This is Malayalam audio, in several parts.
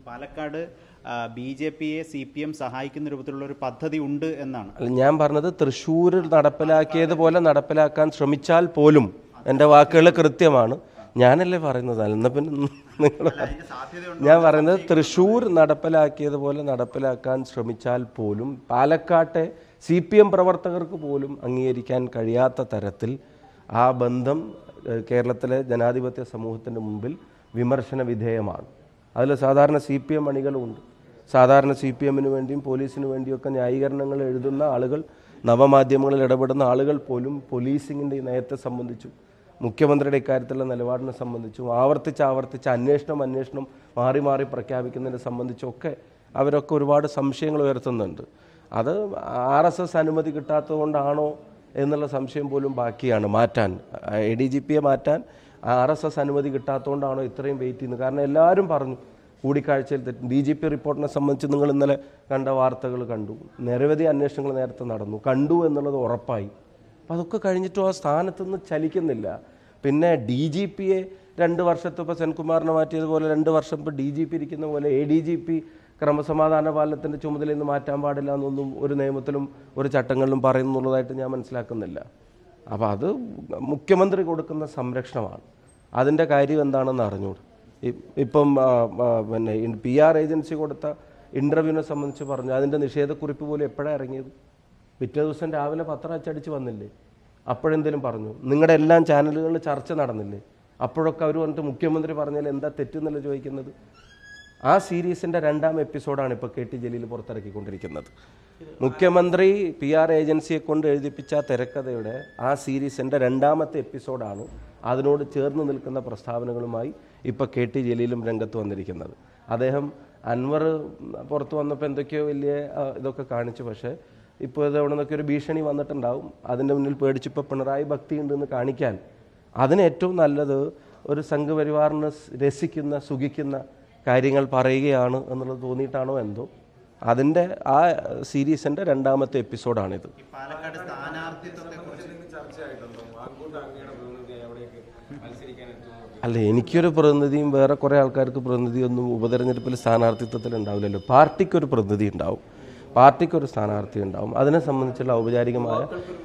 പാലക്കാട് ബി ജെ പിയെ സി പി എം സഹായിക്കുന്ന രൂപത്തിലുള്ള ഒരു പദ്ധതി ഉണ്ട് എന്നാണ് അല്ല ഞാൻ പറഞ്ഞത് തൃശ്ശൂരിൽ നടപ്പിലാക്കിയതുപോലെ നടപ്പിലാക്കാൻ ശ്രമിച്ചാൽ പോലും എൻ്റെ വാക്കുകൾ കൃത്യമാണ് ഞാനല്ലേ പറയുന്നത് എന്നാൽ പിന്നെ നിങ്ങൾ ഞാൻ പറയുന്നത് തൃശ്ശൂർ നടപ്പിലാക്കിയതുപോലെ നടപ്പിലാക്കാൻ ശ്രമിച്ചാൽ പോലും പാലക്കാട്ടെ സി പി എം പ്രവർത്തകർക്ക് പോലും അംഗീകരിക്കാൻ കഴിയാത്ത തരത്തിൽ ആ ബന്ധം ഏഹ്, കേരളത്തിലെ ജനാധിപത്യ സമൂഹത്തിൻ്റെ മുമ്പിൽ വിമർശന വിധേയമാണ് അതിൽ സാധാരണ സി പി എം അണികളുമുണ്ട് സാധാരണ സി പി എമ്മിന് വേണ്ടിയും പോലീസിന് വേണ്ടിയൊക്കെ ന്യായീകരണങ്ങൾ എഴുതുന്ന ആളുകൾ നവമാധ്യമങ്ങളിൽ ഇടപെടുന്ന ആളുകൾ പോലും പോലീസിങ്ങിൻ്റെ ഈ നയത്തെ സംബന്ധിച്ചും മുഖ്യമന്ത്രിയുടെ ഇക്കാര്യത്തിലുള്ള നിലപാടിനെ സംബന്ധിച്ചും ആവർത്തിച്ച് ആവർത്തിച്ച് അന്വേഷണം അന്വേഷണം മാറി മാറി പ്രഖ്യാപിക്കുന്നതിനെ സംബന്ധിച്ചൊക്കെ അവരൊക്കെ ഒരുപാട് സംശയങ്ങൾ ഉയർത്തുന്നുണ്ട് അത് ആർ എസ് എസ് അനുമതി കിട്ടാത്തത് കൊണ്ടാണോ എന്നുള്ള സംശയം പോലും ബാക്കിയാണ് മാറ്റാൻ എ ഡി ജി പിയെ മാറ്റാൻ ആർ എസ് എസ് അനുമതി കിട്ടാത്തതുകൊണ്ടാണോ ഇത്രയും വെയിറ്റ് ചെയ്യുന്നത് കാരണം എല്ലാവരും പറഞ്ഞു കൂടിക്കാഴ്ചയിൽ തെറ്റും ഡി ജി പി റിപ്പോർട്ടിനെ സംബന്ധിച്ച് നിങ്ങൾ ഇന്നലെ കണ്ട വാർത്തകൾ കണ്ടു നിരവധി അന്വേഷണങ്ങൾ നേരത്തെ നടന്നു കണ്ടു എന്നുള്ളത് ഉറപ്പായി അപ്പം അതൊക്കെ കഴിഞ്ഞിട്ടും ആ സ്ഥാനത്ത് നിന്ന് ചലിക്കുന്നില്ല പിന്നെ ഡി ജി പിയെ രണ്ട് വർഷത്തെ ഇപ്പോൾ സെൻകുമാറിനെ മാറ്റിയതുപോലെ രണ്ട് വർഷം ഇപ്പോൾ ഡി ജി പി ഇരിക്കുന്ന പോലെ എ ഡി ജി പി ക്രമസമാധാന പാലനത്തിൻ്റെ ചുമതലയിൽ നിന്ന് മാറ്റാൻ പാടില്ല എന്നൊന്നും ഒരു നിയമത്തിലും ഒരു ചട്ടങ്ങളിലും പറയുന്നുള്ളതായിട്ട് ഞാൻ മനസ്സിലാക്കുന്നില്ല അപ്പോൾ അത് മുഖ്യമന്ത്രി കൊടുക്കുന്ന സംരക്ഷണമാണ് അതിൻ്റെ കാര്യം എന്താണെന്ന് അറിഞ്ഞൂടെ ഇ- ഇപ്പം ആ, ആ, പിന്നെ പി ആർ ഏജൻസി കൊടുത്ത ഇൻ്റർവ്യൂവിനെ സംബന്ധിച്ച് പറഞ്ഞു അതിൻ്റെ നിഷേധക്കുറിപ്പ് പോലും എപ്പോഴാണ് ഇറങ്ങിയത് പിറ്റേ ദിവസം രാവിലെ പത്രം അച്ചടിച്ച് വന്നില്ലേ അപ്പോഴെന്തേലും പറഞ്ഞു നിങ്ങളുടെ എല്ലാം ചാനലുകളിൽ ചർച്ച നടന്നില്ലേ അപ്പോഴൊക്കെ അവർ വന്നിട്ട് മുഖ്യമന്ത്രി പറഞ്ഞാൽ എന്താ തെറ്റെന്നല്ല ചോദിക്കുന്നത് ആ സീരീസിൻ്റെ രണ്ടാം എപ്പിസോഡാണ് ഇപ്പോൾ കെ ടി ജലീൽ പുറത്തിറക്കിക്കൊണ്ടിരിക്കുന്നത് മുഖ്യമന്ത്രി പി ആർ ഏജൻസിയെ കൊണ്ട് എഴുതിപ്പിച്ച ആ തിരക്കഥയുടെ ആ സീരീസിൻ്റെ രണ്ടാമത്തെ എപ്പിസോഡാണ് അതിനോട് ചേർന്ന് നിൽക്കുന്ന പ്രസ്താവനകളുമായി ഇപ്പോൾ കെ ടി ജലീലും രംഗത്ത് വന്നിരിക്കുന്നത് അദ്ദേഹം അൻവർ പുറത്ത് വന്നപ്പോൾ എന്തൊക്കെയോ വലിയ ആ, ഇതൊക്കെ കാണിച്ചു പക്ഷേ ഇപ്പോൾ ഇത് അവിടെ നിന്നൊക്കെ ഒരു ഭീഷണി വന്നിട്ടുണ്ടാവും അതിൻ്റെ മുന്നിൽ പേടിച്ചിപ്പോൾ പിണറായി ഭക്തി ഉണ്ടെന്ന് കാണിക്കാൻ അതിന് ഏറ്റവും നല്ലത് ഒരു സംഘപരിവാറിന് സ് രസിക്കുന്ന സുഖിക്കുന്ന കാര്യങ്ങൾ പറയുകയാണ് എന്നുള്ളത് തോന്നിയിട്ടാണോ എന്തോ അതിൻ്റെ ആ സീരീസിൻ്റെ രണ്ടാമത്തെ എപ്പിസോഡാണിത് ഈ പാലക്കാട് സ്ഥാനാർത്ഥിത്വത്തെ കുറിച്ച് അല്ല എനിക്കൊരു പ്രതിനിധിയും വേറെ കുറേ ആൾക്കാർക്ക് പ്രതിനിധിയൊന്നും ഉപതെരഞ്ഞെടുപ്പിൽ സ്ഥാനാർത്ഥിത്വത്തിൽ ഉണ്ടാവില്ലല്ലോ പാർട്ടിക്കൊരു പ്രതിനിധി ഉണ്ടാവും പാർട്ടിക്കൊരു സ്ഥാനാർത്ഥി ഉണ്ടാവും അതിനെ സംബന്ധിച്ചുള്ള ഔപചാരികമായ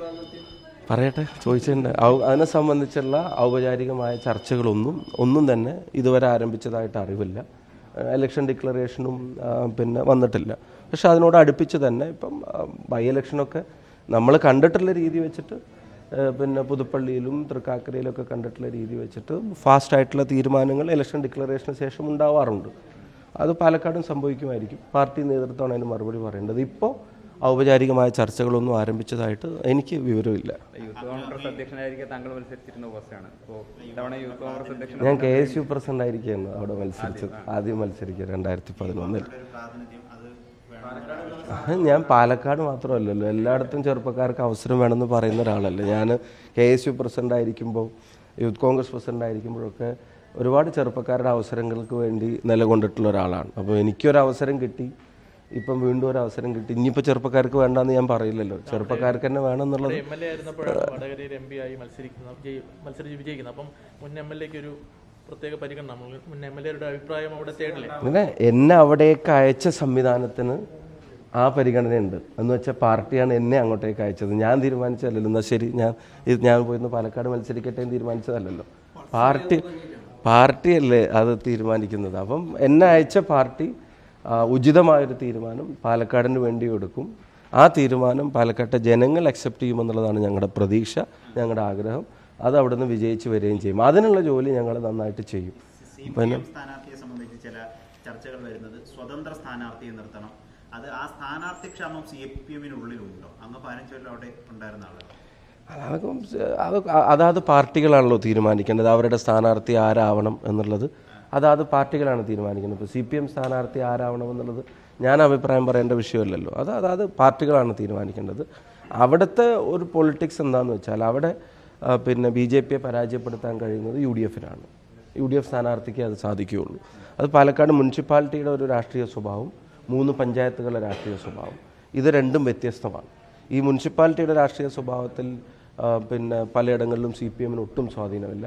പറയട്ടെ ചോദിച്ചിട്ടുണ്ട് ഔ- അതിനെ സംബന്ധിച്ചുള്ള ഔപചാരികമായ ചർച്ചകളൊന്നും ഒന്നും തന്നെ ഇതുവരെ ആരംഭിച്ചതായിട്ട് അറിവില്ല ഏഹ് ഇലക്ഷൻ ഡിക്ലറേഷനും ആ, പിന്നെ വന്നിട്ടില്ല പക്ഷെ അതിനോട് അടുപ്പിച്ച് തന്നെ ഇപ്പം ആ, ബൈ ഇലക്ഷനൊക്കെ നമ്മൾ കണ്ടിട്ടുള്ള രീതി വെച്ചിട്ട് ഏഹ് പിന്നെ പുതുപ്പള്ളിയിലും തൃക്കാക്കരയിലൊക്കെ കണ്ടിട്ടുള്ള രീതി വെച്ചിട്ട് ഫാസ്റ്റ് ആയിട്ടുള്ള തീരുമാനങ്ങൾ ഇലക്ഷൻ ഡിക്ലറേഷന് ശേഷം ഉണ്ടാവാറുണ്ട് അത് പാലക്കാടും സംഭവിക്കുമായിരിക്കും പാർട്ടി നേതൃത്വമാണ് അതിന് മറുപടി പറയേണ്ടത് ഇപ്പോൾ ഔപചാരികമായ ചർച്ചകളൊന്നും ആരംഭിച്ചതായിട്ട് എനിക്ക് വിവരമില്ല യൂത്ത് കോൺഗ്രസ് അധ്യക്ഷനായിരിക്കെ താങ്കൾ മത്സരിച്ചിരുന്ന പോസ്റ്റാണ് അപ്പോൾ ഇത്തവണ യൂത്ത് കോൺഗ്രസ് അധ്യക്ഷൻ ഞാൻ കെ എസ് യു പ്രസിഡന്റ് ആയിരിക്കുകയാണ് അവിടെ മത്സരിച്ചത് ആദ്യം മത്സരിക്കുക രണ്ടായിരത്തി പതിനൊന്നിൽ ഒരു പ്രാതിനിധ്യം അത് വേണം ഞാൻ പാലക്കാട് മാത്രമല്ലല്ലോ എല്ലായിടത്തും ചെറുപ്പക്കാർക്ക് അവസരം വേണമെന്ന് പറയുന്ന ഒരാളല്ലേ ഞാൻ കെ എസ് യു പ്രസിഡന്റ് ആയിരിക്കുമ്പോൾ യൂത്ത് കോൺഗ്രസ് പ്രസിഡന്റ് ആയിരിക്കുമ്പോഴൊക്കെ ഒരുപാട് ചെറുപ്പക്കാരുടെ അവസരങ്ങൾക്ക് വേണ്ടി നിലകൊണ്ടിട്ടുള്ള ഒരാളാണ് അപ്പോൾ എനിക്കൊരു അവസരം കിട്ടി ഇപ്പം വീണ്ടും ഒരു അവസരം കിട്ടി ഇനിയിപ്പോൾ ചെറുപ്പക്കാർക്ക് വേണ്ടെന്ന് ഞാൻ പറയില്ലല്ലോ ചെറുപ്പക്കാർക്ക് തന്നെ വേണമെന്നുള്ളത് എം എൽ എ ആയിരുന്നപ്പോഴാണ് വടകരയിൽ എം പി ആയി മത്സരിക്കുന്നത് ജയി- മത്സരിച്ച് വിജയിക്കുന്നത് അപ്പം മുൻ എം എൽ എക്ക് ഒരു പ്രത്യേക പരിഗണന നമ്മൾ മുൻ എം എൽ എയുടെ അഭിപ്രായം അവിടെ തേടില്ലേ അങ്ങനെ എന്നെ അവിടേക്ക് അയച്ച സംവിധാനത്തിന് ആ പരിഗണനയുണ്ട് എന്ന് വെച്ചാൽ പാർട്ടിയാണ് എന്നെ അങ്ങോട്ടേക്ക് അയച്ചത് ഞാൻ തീരുമാനിച്ചതല്ലല്ലോ എന്നാൽ ശരി ഞാൻ ഇത് ഞാൻ പോയിന്ന് പാലക്കാട് മത്സരിക്കട്ടെ എന്ന് തീരുമാനിച്ചതല്ലല്ലോ പാർട്ടി പാർട്ടിയല്ലേ അത് തീരുമാനിക്കുന്നത് അപ്പം എന്നെ അയച്ച പാർട്ടി ആ, ഉചിതമായൊരു തീരുമാനം പാലക്കാടിന് വേണ്ടി എടുക്കും ആ തീരുമാനം പാലക്കാട്ടെ ജനങ്ങൾ അക്സെപ്റ്റ് ചെയ്യുമെന്നുള്ളതാണ് ഞങ്ങളുടെ പ്രതീക്ഷ ഞങ്ങളുടെ ആഗ്രഹം അത് അവിടുന്ന് വിജയിച്ച് വരികയും ചെയ്യും അതിനുള്ള ജോലി ഞങ്ങൾ നന്നായിട്ട് ചെയ്യും സി പി എം സ്ഥാനാർത്ഥിയെ സംബന്ധിച്ച് ചില ചർച്ചകൾ വരുന്നത് സ്വതന്ത്ര സ്ഥാനാർത്ഥിയെ നിർത്തണം അത് ആ സ്ഥാനാർത്ഥി ക്ഷാമം സി പി എമ്മിനുള്ളിലുണ്ടോ അങ്ങ് പതിനഞ്ച് അവിടെ ഉണ്ടായിരുന്ന ആളാണ് അതൊക്കെ അത് അതാത് പാർട്ടികളാണല്ലോ തീരുമാനിക്കേണ്ടത് അവരുടെ സ്ഥാനാർത്ഥി ആരാവണം എന്നുള്ളത് അതാത് പാർട്ടികളാണ് തീരുമാനിക്കുന്നത് ഇപ്പോൾ സി പി എം സ്ഥാനാർത്ഥി ആരാവണം എന്നുള്ളത് ഞാൻ അഭിപ്രായം പറയേണ്ട വിഷയമല്ലല്ലോ അത് അതാത് പാർട്ടികളാണ് തീരുമാനിക്കേണ്ടത് അവിടുത്തെ ഒരു പൊളിറ്റിക്സ് എന്താണെന്ന് വെച്ചാൽ അവിടെ ആ, പിന്നെ ബി ജെ പിയെ പരാജയപ്പെടുത്താൻ കഴിയുന്നത് യു ഡി എഫിനാണ് യു ഡി എഫ് സ്ഥാനാർത്ഥിക്ക് അത് സാധിക്കുകയുള്ളൂ അത് പാലക്കാട് മുനിസിപ്പാലിറ്റിയുടെ ഒരു രാഷ്ട്രീയ സ്വഭാവം മൂന്ന് പഞ്ചായത്തുകളുടെ രാഷ്ട്രീയ സ്വഭാവം ഇത് രണ്ടും വ്യത്യസ്തമാണ് ഈ മുനിസിപ്പാലിറ്റിയുടെ രാഷ്ട്രീയ സ്വഭാവത്തിൽ ആ, പിന്നെ പലയിടങ്ങളിലും സി പി എമ്മിന് ഒട്ടും സ്വാധീനമില്ല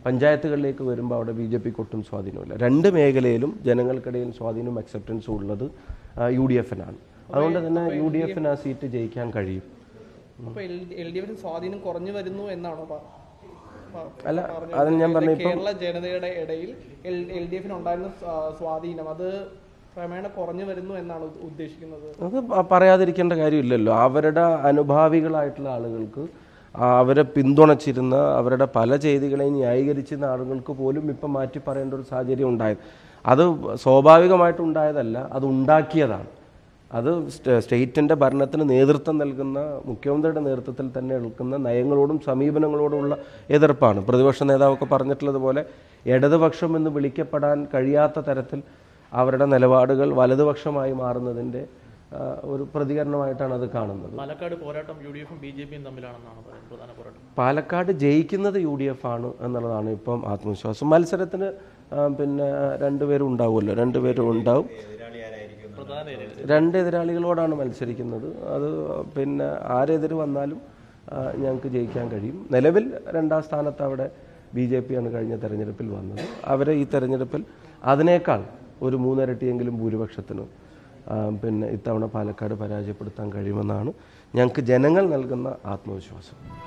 പഞ്ചായത്തുകളിലേക്ക് വരുമ്പോൾ അവിടെ ബി ജെ പിക്ക് ഒട്ടും സ്വാധീനമില്ല രണ്ട് മേഖലയിലും ജനങ്ങൾക്കിടയിൽ സ്വാധീനവും അക്സെപ്റ്റൻസും ഉള്ളത് യു ഡി എഫിനാണ് അതുകൊണ്ട് തന്നെ യു ഡി എഫിന് ആ സീറ്റ് ജയിക്കാൻ കഴിയും അപ്പൊ എൽ ഡി എഫിന് സ്വാധീനം കുറഞ്ഞു വരുന്നു എന്നാണോ പ- പ- അല്ല പറഞ്ഞത്? അത് ഞാൻ പറഞ്ഞ ഇപ്പം കേരള ജനതയുടെ ഇടയിൽ എൽ ഡി എഫിന് ഉണ്ടായിരുന്ന സ്വാ- സ്വാധീനം അത് ക്രമേണ കുറഞ്ഞു വരുന്നു എന്നാണ് ഉദ്ദ- ഉദ്ദേശിക്കുന്നത് അത് പ- പറയാതിരിക്കേണ്ട കാര്യമില്ലല്ലോ അവരുടെ അനുഭാവികളായിട്ടുള്ള ആളുകൾക്ക് ആ അവരെ പിന്തുണച്ചിരുന്ന അവരുടെ പല ചെയ്തികളെയും ന്യായീകരിച്ചിരുന്ന ആളുകൾക്ക് പോലും ഇപ്പം മാറ്റി പറയേണ്ട ഒരു സാഹചര്യം ഉണ്ടായത് അത് സ്വാഭാവികമായിട്ടുണ്ടായതല്ല അത് ഉണ്ടാക്കിയതാണ് അത് സ്റ്റ- സ്റ്റേറ്റിൻ്റെ ഭരണത്തിന് നേതൃത്വം നൽകുന്ന മുഖ്യമന്ത്രിയുടെ നേതൃത്വത്തിൽ തന്നെ എടുക്കുന്ന നയങ്ങളോടും സമീപനങ്ങളോടുമുള്ള എതിർപ്പാണ് പ്രതിപക്ഷ നേതാവൊക്കെ പറഞ്ഞിട്ടുള്ളതുപോലെ ഇടതുപക്ഷം എന്ന് വിളിക്കപ്പെടാൻ കഴിയാത്ത തരത്തിൽ അവരുടെ നിലപാടുകൾ വലതുപക്ഷമായി മാറുന്നതിൻ്റെ ആ, ഒരു പ്രതികരണമായിട്ടാണ് അത് കാണുന്നത് പാലക്കാട് പോരാട്ടം യു ഡി എഫും ബി ജെ പിയും തമ്മിലാണെന്നാണ് പറയുന്നത് പ്രധാന പോരാട്ടം പാലക്കാട് ജയിക്കുന്നത് യു ഡി എഫ് ആണ് എന്നുള്ളതാണ് ഇപ്പം ആത്മവിശ്വാസം മത്സരത്തിന് ആ, പിന്നെ രണ്ടുപേരും ഉണ്ടാവുമല്ലോ രണ്ടുപേരും ഉണ്ടാവും എതിരാളി ആരായിരിക്കും എന്ന് പ്രധാന ഏരിയ രണ്ട് എതിരാളികളോടാണ് മത്സരിക്കുന്നത് അത് പിന്നെ ആരെതിര് വന്നാലും ആ, ഞങ്ങൾക്ക് ജയിക്കാൻ കഴിയും നിലവിൽ രണ്ടാം സ്ഥാനത്ത് അവിടെ ബി ജെ പിയാണ് കഴിഞ്ഞ തെരഞ്ഞെടുപ്പിൽ വന്നത് അവരെ ഈ തെരഞ്ഞെടുപ്പിൽ അതിനേക്കാൾ ഒരു മൂന്നിരട്ടിയെങ്കിലും ഭൂരിപക്ഷത്തിന് ആ, പിന്നെ ഇത്തവണ പാലക്കാട് പരാജയപ്പെടുത്താൻ കഴിയുമെന്നാണ് ഞങ്ങൾക്ക് ജനങ്ങൾ നൽകുന്ന ആത്മവിശ്വാസം